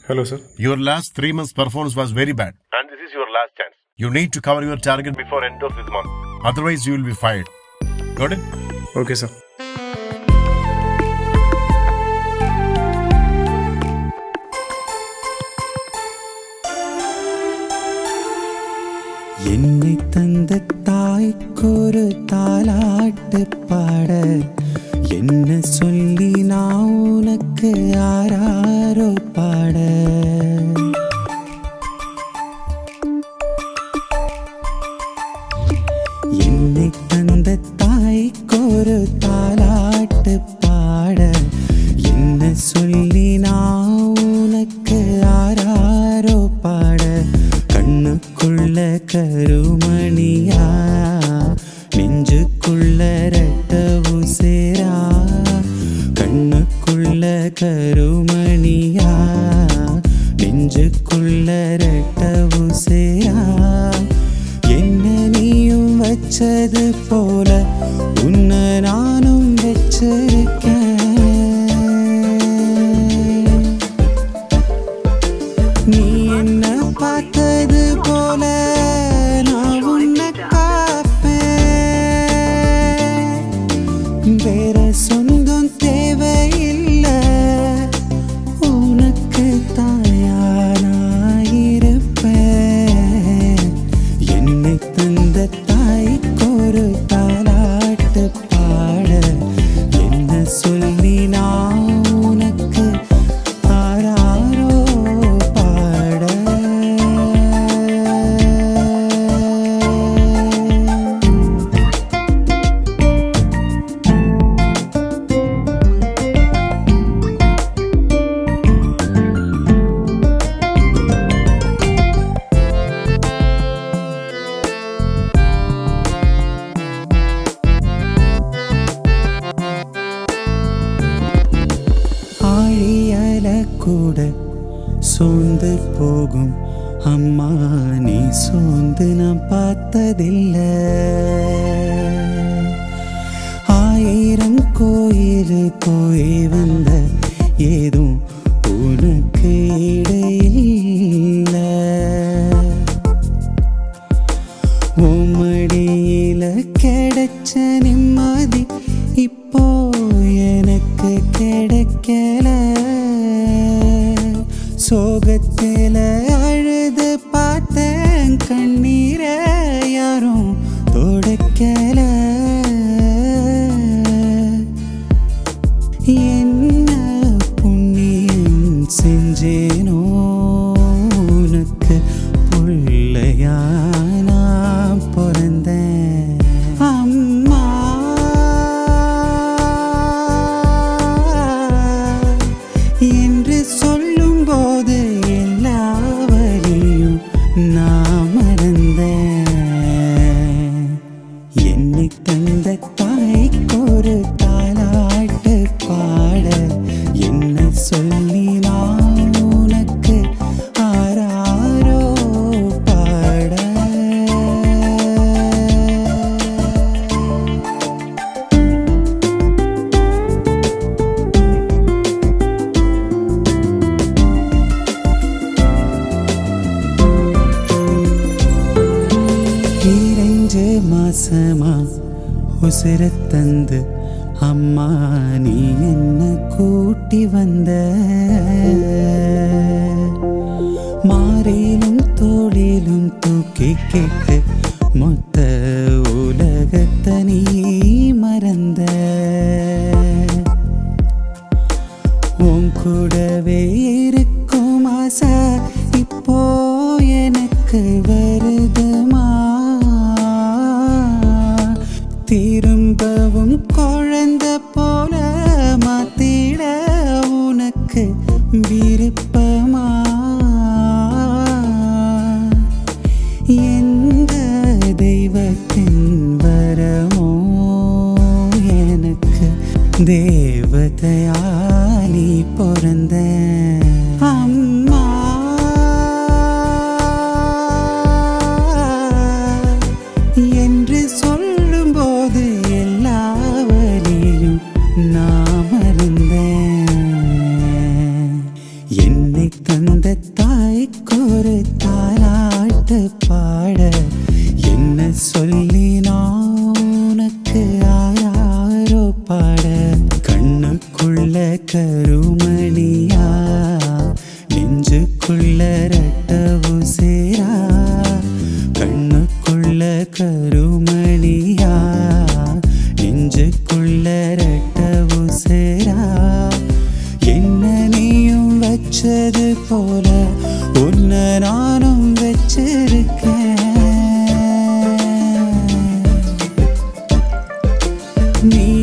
Hello, sir. Your last three months' performance was very bad. And this is your last chance. You need to cover your target before end of this month. Otherwise, you will be fired. Got it? Okay, sir. என்னை தந்த தாய்க்கொரு தாலாட்டு பாட என்ன சொல்லி நான் உனக்கு ஆராரோ பாட என்னை தந்த தாய்க்கொரு தாலாட்டு பாட என்ன சொல்லி நான் உனக்கு ஆராரோ பாட கண்ணுக்குள்ள கருமணியா நெஞ்சுக்குள்ள ரெட்ட உசேரா கண்ணுக்குள்ள கருமணியா நெஞ்சுக்குள்ள ரெட்ட உசேரா என்ன நீயும் வச்சது போல உன்னை நானும் வச்சிருக்கேன் நீ என்ன பார்த்தது போல நான் உன்னை காப்பேன் வேற சொந்தம் தேவையில்லை உனக்கு தாயானாயிருப்பேன் என்னை தந்த தாய்க்கொரு தாலாட்டு பாட என்ன சொல்லி நான் உனக்கு ஆராரோ பாட ஆழியல கூட சோர்ந்து போகும் அம்மா நீ சோர்ந்து நான் பார்த்ததில்லை ஆயிரம் கோயில் போய் வந்த ஏதும் உனக்கு இடையில்ல உம்மடியில கிடைச்ச நிம்மதி இப்போ எனக்கு கிடைக்கல சோகத்தில அழுது பார்த்தேன் கண்ணீரை யாரும் தொடக்கல என்ன புண்ணியம் செஞ்சேனோ உனக்கு பிள்ளையா நான் பிறந்தேன் அம்மா என்று சொல்லும்போது எல்லா வழியும் நான் மறந்தேன் என்னை தந்த தாய்க்கொரு தாலாட்டு பாட என்ன சொல்லி நான் உனக்கு ஆராரோ பாட இரண்டு மாசமா உசிர தந்து அம்மா நீ என்ன கூட்டி வந்த மாறிலும் தோளிலும் தூக்கி கேட்டு மொத்த உலகத்தை நீ மறந்த உன் கூடவே இருக்கும் ஆசை இப்போ எனக்கு வருதுமா திரும்பவும் குழந்தை போல மாத்திட உனக்கு விருப்பமா எந்த தெய்வத்தின் வரமோ எனக்கு தேவதையா நீ பிறந்த அம்மா என்று சொல்லும்போது எல்லா வழியும் நான் மறந்தேன் என்னை தந்த போல உன்னை நானும் வச்சிருக்கேன் நீ